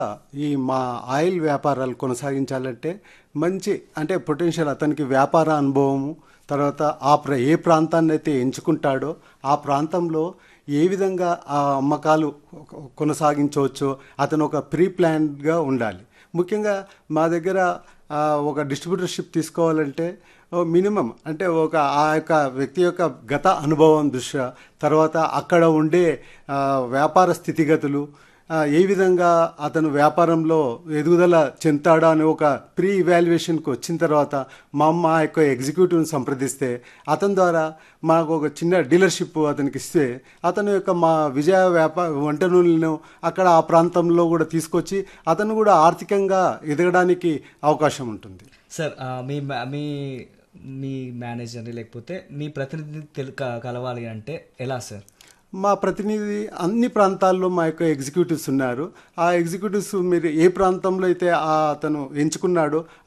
ఈ మా ఆయిల్ వ్యాపారాలు కొనసాగించాలంటే మంచి అంటే పొటెన్షియల్ అతనికి వ్యాపార అనుభవము తర్వాత ఆ ప్ర ఏ ప్రాంతాన్ని అయితే ఎంచుకుంటాడో ఆ ప్రాంతంలో ఏ విధంగా ఆ అమ్మకాలు కొనసాగించవచ్చో అతను ఒక ప్రీ ప్లాన్డ్గా ఉండాలి ముఖ్యంగా మా దగ్గర ఆ, ఒక డిస్ట్రిబ్యూటర్షిప్ తీసుకోవాలంటే మినిమం అంటే ఒక ఆ యొక్క వ్యక్తి యొక్క గత అనుభవం దృష్ట్యా తర్వాత అక్కడ ఉండే ఆ, వ్యాపార స్థితిగతులు ఆ, ఏ విధంగా అతను వ్యాపారంలో ఎదుగుదల చెందుతాడా అని ఒక ప్రీ ఇవాల్యుయేషన్కి వచ్చిన తర్వాత మా మా యొక్క ఎగ్జిక్యూటివ్ని సంప్రదిస్తే అతని ద్వారా మాకు ఒక చిన్న డీలర్షిప్ అతనికి ఇస్తే అతని యొక్క మా విజయ వ్యాపార వంట నూనెలను అక్కడ ఆ ప్రాంతంలో కూడా తీసుకొచ్చి అతను కూడా ఆర్థికంగా ఎదగడానికి అవకాశం ఉంటుంది సార్ ఆ, మీ మా- మీ మీ మేనేజర్ని లేకపోతే మీ ప్రతినిధిని తెలు క- కలవాలి అంటే ఎలా సార్ మా ప్రతినిధి అన్ని ప్రాంతాల్లో మా యొక్క ఎగ్జిక్యూటివ్స్ ఉన్నారు ఆ ఎగ్జిక్యూటివ్స్ మీరు ఏ ప్రాంతంలో అయితే ఆ అతను ఎంచుకున్నాడో